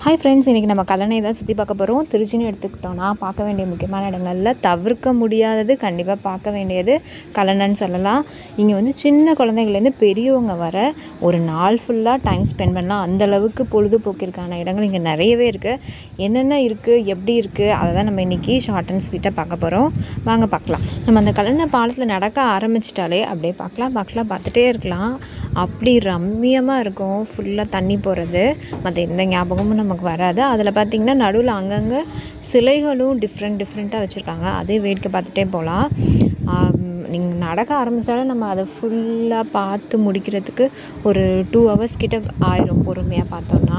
hi friends இன்றைக்கி நம்ம கல்லணை தான் சுற்றி பார்க்க போகிறோம் திருச்சின்னு எடுத்துக்கிட்டோம்னா பார்க்க வேண்டிய முக்கியமான இடங்களில் தவிர்க்க முடியாதது கண்டிப்பாக பார்க்க வேண்டியது கல்லணைன்னு சொல்லலாம் இங்கே வந்து சின்ன குழந்தைங்கள்லேருந்து பெரியவங்க வர ஒரு நாள் ஃபுல்லாக டைம் ஸ்பெண்ட் பண்ணலாம் அந்த அளவுக்கு பொழுதுபோக்கிற்கான இடங்கள் இங்கே நிறையவே இருக்குது என்னென்ன இருக்குது எப்படி இருக்குது அதை தான் நம்ம இன்றைக்கி ஷார்ட் அண்ட் ஸ்வீட்டாக பார்க்க போகிறோம் வாங்க பார்க்கலாம் நம்ம அந்த கல்லணை பாலத்தில் நடக்க ஆரம்பிச்சிட்டாலே அப்படியே பார்க்கலாம் பார்க்கலாம் பார்த்துட்டே இருக்கலாம் அப்படி ரம்மியமாக இருக்கும் ஃபுல்லாக தண்ணி போகிறது மற்ற எந்த ஞாபகமும் நமக்கு வராது அதில் பார்த்திங்கன்னா நடுவில் அங்கங்கே சிலைகளும் டிஃப்ரெண்ட் டிஃப்ரெண்ட்டாக வச்சுருக்காங்க அதே வேடிக்கை பார்த்துட்டே போகலாம் நீங்கள் நடக்க ஆரம்பித்தாலும் நம்ம அதை ஃபுல்லாக பார்த்து முடிக்கிறதுக்கு ஒரு டூ ஹவர்ஸ் கிட்ட ஆயிரும் பொறுமையாக பார்த்தோன்னா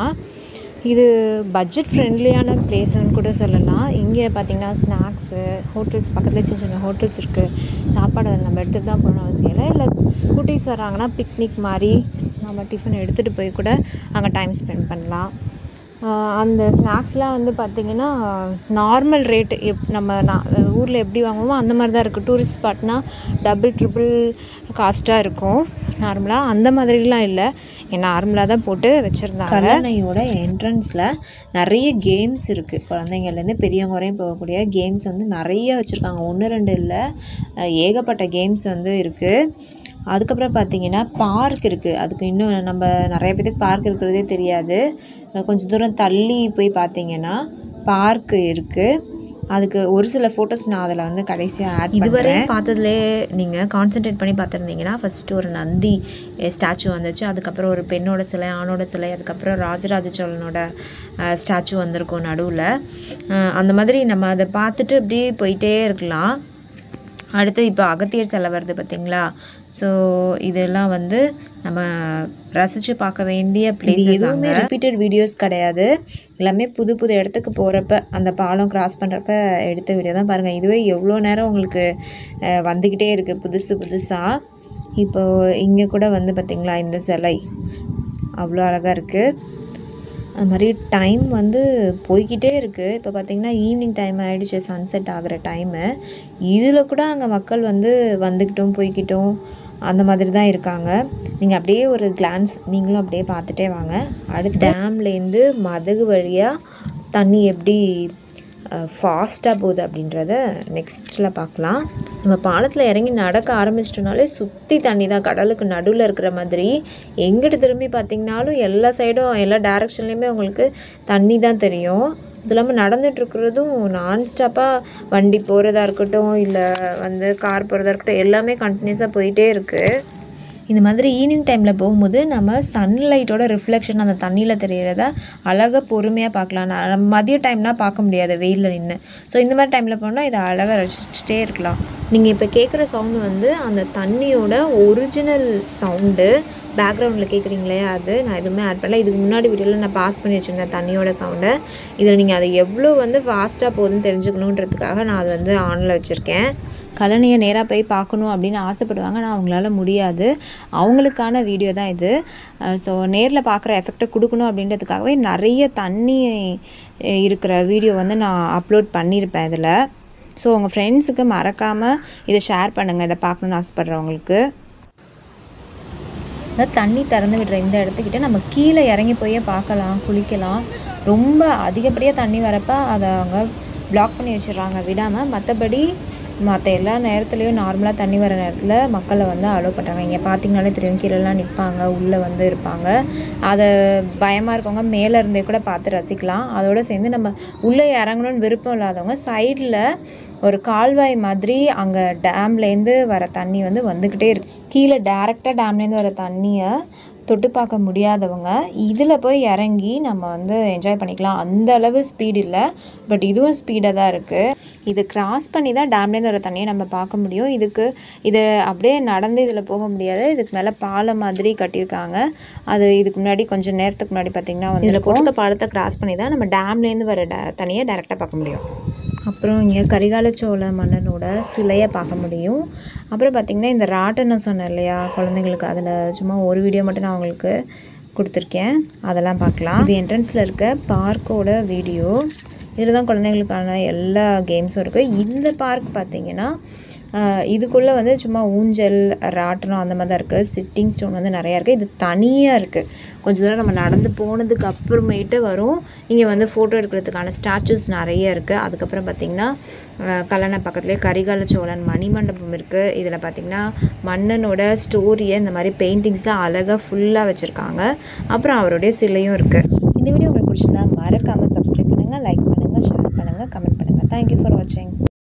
இது பட்ஜெட் ஃப்ரெண்ட்லியான பிளேஸ்னு கூட சொல்லலாம் இங்கே பார்த்தீங்கன்னா ஸ்நாக்ஸு ஹோட்டல்ஸ் பக்கத்தில் சின்ன சின்ன ஹோட்டல்ஸ் இருக்குது சாப்பாடு அதை நம்ம எடுத்துகிட்டு தான் போகணும் அவசியம் இல்லை இல்லை குட்டீஸ் வர்றாங்கன்னா பிக்னிக் மாதிரி நம்ம டிஃபன் எடுத்துகிட்டு போய் கூட அங்கே டைம் ஸ்பெண்ட் பண்ணலாம் ஆஹ் அந்த ஸ்நாக்ஸ்லாம் வந்து பார்த்திங்கன்னா நார்மல் ரேட்டு எப் நம்ம நான் ஊரில் எப்படி வாங்குவோமோ அந்த மாதிரி தான் இருக்குது டூரிஸ்ட் ஸ்பாட்னா டபுள் ட்ரிபிள் காஸ்ட்டாக இருக்கும் நார்மலாக அந்த மாதிரிலாம் இல்லை நார்மலாக தான் போட்டு வச்சுருந்தாங்க கல்லணையோட என்ட்ரன்ஸில் நிறைய கேம்ஸ் இருக்குது குழந்தைங்கள்லேருந்து பெரியவங்க வரையும் போகக்கூடிய கேம்ஸ் வந்து நிறைய வச்சுருக்காங்க ஒன்று ரெண்டு இல்லை அஹ் ஏகப்பட்ட கேம்ஸ் வந்து இருக்குது அதுக்கப்புறம் பார்த்தீங்கன்னா பார்க் இருக்குது அதுக்கு இன்னும் நம்ம நிறைய பேத்துக்கு பார்க் இருக்கிறதே தெரியாது அஹ் கொஞ்சம் தூரம் தள்ளி போய் பார்த்தீங்கன்னா பார்க் இருக்குது அதுக்கு ஒரு சில ஃபோட்டோஸ் நான் அதில் வந்து கடைசியாக ஆட் இதுவரை பார்த்ததுலே நீங்கள் கான்சென்ட்ரேட் பண்ணி பார்த்துருந்தீங்கன்னா ஃபஸ்ட்டு ஒரு நந்தி ஸ்டாச்சு வந்துச்சு அதுக்கப்புறம் ஒரு பெண்ணோட சிலை ஆணோட சிலை அதுக்கப்புறம் ராஜராஜ சோழனோட ஸ்டாச்சு வந்திருக்கும் நடுவில் அந்த மாதிரி நம்ம அதை பார்த்துட்டு அப்படியே போயிட்டே இருக்கலாம் அடுத்து இப்போ அகத்தியர் சிலை வருது பார்த்தீங்களா ஸோ இதெல்லாம் வந்து நம்ம ரசித்து பார்க்க வேண்டிய பிளேஸ் எதுவுமே ரிப்பீட்டட் வீடியோஸ் கிடையாது எல்லாமே புது புது இடத்துக்கு போகிறப்ப அந்த பாலம் கிராஸ் பண்ணுறப்ப எடுத்த வீடியோ தான் பாருங்கள் இதுவே எவ்வளோ நேரம் உங்களுக்கு அஹ், வந்துக்கிட்டே இருக்குது புதுசு புதுசாக இப்போது இங்கே கூட வந்து பார்த்திங்களா இந்த சிலை அவ்வளோ அழகாக இருக்குது அது மாதிரி டைம் வந்து போய்கிட்டே இருக்குது இப்போ பார்த்திங்கன்னா ஈவினிங் டைம் ஆகிடுச்சு சன்செட் ஆகிற டைமு இதில் கூட அங்கே மக்கள் வந்து வந்துக்கிட்டும் போய்கிட்டும் அந்த மாதிரி தான் இருக்காங்க நீங்கள் அப்படியே ஒரு கிளான்ஸ் நீங்களும் அப்படியே பார்த்துட்டே வாங்க அடுத்து டேம்லேருந்து மதகு வழியாக தண்ணி எப்படி ஃபாஸ்ட்டாக போகுது அப்படின்றத நெக்ஸ்ட்டில் பார்க்கலாம் நம்ம பாலத்தில் இறங்கி நடக்க ஆரம்பிச்சிட்டோனாலே சுற்றி தண்ணி தான் கடலுக்கு நடுவில் இருக்கிற மாதிரி எங்கிட்டு திரும்பி பார்த்தீங்கனாலும் எல்லா சைடும் எல்லா டேரெக்ஷன்லேயுமே உங்களுக்கு தண்ணி தான் தெரியும் இது இல்லாமல் நடந்துட்டுருக்கிறதும் நான்ஸ்டாப்பாக வண்டி போகிறதா இருக்கட்டும் இல்லை வந்து கார் போகிறதா இருக்கட்டும் எல்லாமே கண்டினியூஸாக போயிட்டே இருக்குது இந்த மாதிரி ஈவினிங் டைமில் போகும்போது நம்ம சன்லைட்டோட ரிஃப்ளெக்ஷன் அந்த தண்ணியில் தெரியறத அழகாக பொறுமையாக பார்க்கலாம் நான் மதிய டைம்னால் பார்க்க முடியாது வெயிலில் நின்று ஸோ இந்த மாதிரி டைமில் போனால் இதை அழகாக ரசிச்சுட்டே இருக்கலாம் நீங்கள் இப்போ கேட்குற சவுண்டு வந்து அந்த தண்ணியோட ஒரிஜினல் சவுண்டு பேக்ரவுண்டில் கேட்குறீங்களே அது நான் எதுவுமே ஆட் பண்ணல இதுக்கு முன்னாடி வீடியோவில் நான் பாஸ் பண்ணி வச்சுருந்தேன் தண்ணியோட சவுண்டை இதில் நீங்கள் அதை எவ்வளோ வந்து ஃபாஸ்ட்டாக போகுதுன்னு தெரிஞ்சுக்கணுன்றதுக்காக நான் அதை வந்து ஆனில் வச்சுருக்கேன் கழனியை நேராக போய் பார்க்கணும் அப்படின்னு ஆசைப்படுவாங்க ஆனால் அவங்களால முடியாது அவங்களுக்கான வீடியோ தான் இது ஸோ நேரில் பார்க்குற எஃபெக்டை கொடுக்கணும் அப்படின்றதுக்காகவே நிறைய தண்ணி அஹ், இருக்கிற வீடியோ வந்து நான் அப்லோட் பண்ணியிருப்பேன் இதில் ஸோ உங்கள் ஃப்ரெண்ட்ஸுக்கு மறக்காமல் இதை ஷேர் பண்ணுங்கள் இதை பார்க்கணுன்னு ஆசைப்பட்றவங்களுக்கு இந்த தண்ணி திறந்து விடுற இந்த இடத்துக்கிட்ட நம்ம கீழே இறங்கி போய் பார்க்கலாம் குளிக்கலாம் ரொம்ப அதிகப்படியாக தண்ணி வரப்ப அதை அவங்க பிளாக் பண்ணி வச்சிடுறாங்க விடாமல் மற்றபடி மற்ற எல்லா நேரத்துலையும் நார்மலாக தண்ணி வர நேரத்தில் மக்களை வந்து அலோவ் பண்ணுறாங்க இங்கே பார்த்தீங்கனாலே தெரியும் கீழெல்லாம் நிற்பாங்க உள்ளே வந்து இருப்பாங்க அதை பயமாக இருக்கவங்க மேலே இருந்தே கூட பார்த்து ரசிக்கலாம் அதோடு சேர்ந்து நம்ம உள்ளே இறங்கணும்னு விருப்பம் இல்லாதவங்க சைடில் ஒரு கால்வாய் மாதிரி அங்கே டேம்லேருந்து வர தண்ணி வந்து வந்துக்கிட்டே இருக்கு கீழே டேரெக்டாக டேம்லேருந்து வர தண்ணியை தொட்டு பார்க்க முடியாதவங்க இதில் போய் இறங்கி நம்ம வந்து என்ஜாய் பண்ணிக்கலாம் அந்த அளவு ஸ்பீடு இல்லை பட் இதுவும் ஸ்பீடாக தான் இருக்குது இது கிராஸ் பண்ணி தான் டேம்லேருந்து வர தண்ணியை நம்ம பார்க்க முடியும் இதுக்கு இது அப்படியே நடந்து இதில் போக முடியாது இதுக்கு மேலே பாலம் மாதிரி கட்டியிருக்காங்க அது இதுக்கு முன்னாடி கொஞ்சம் நேரத்துக்கு முன்னாடி பார்த்திங்கன்னா வந்து இதில் போட்ட பாலத்தை கிராஸ் பண்ணி தான் நம்ம டேம்லேருந்து வர ட தண்ணியை டேரெக்டாக பார்க்க முடியும் அப்புறம் இங்கே கரிகால சோழ மன்னனோட சிலையை பார்க்க முடியும் அப்புறம் பார்த்திங்கன்னா இந்த ராட்டனம் சொன்னேன் இல்லையா குழந்தைங்களுக்கு அதில் சும்மா ஒரு வீடியோ மட்டும் நான் உங்களுக்கு கொடுத்துருக்கேன் அதெல்லாம் பார்க்கலாம் இது என்ட்ரன்ஸில் இருக்க பார்க்கோட வீடியோ இதில் தான் குழந்தைங்களுக்கான எல்லா கேம்ஸும் இருக்குது இந்த பார்க் பார்த்திங்கன்னா இதுக்குள்ளே வந்து சும்மா ஊஞ்சல் ராட்டனம் அந்த மாதிரி தான் இருக்குது சிட்டிங் ஸ்டோன் வந்து நிறையா இருக்குது இது தனியாக இருக்குது கொஞ்சம் தூரம் நம்ம நடந்து போனதுக்கு அப்புறமேட்டு வரும் இங்கே வந்து ஃபோட்டோ எடுக்கிறதுக்கான ஸ்டாச்சூஸ் நிறைய இருக்குது அதுக்கப்புறம் பார்த்திங்கன்னா கல்லணை பக்கத்துலேயே கரிகால சோழன் மணிமண்டபம் இருக்குது இதில் பார்த்திங்கன்னா மன்னனோட ஸ்டோரியை இந்த மாதிரி பெயிண்டிங்ஸ்லாம் அழகாக ஃபுல்லாக வச்சுருக்காங்க அப்புறம் அவருடைய சிலையும் இருக்குது இந்த வீடியோ உங்களுக்கு பிடிச்சிருந்தா மறக்காமல் சப்ஸ்கிரைப் பண்ணுங்கள் லைக் பண்ணுங்கள் ஷேர் பண்ணுங்கள் கமெண்ட் பண்ணுங்கள் தேங்க்யூ ஃபார் வாட்சிங்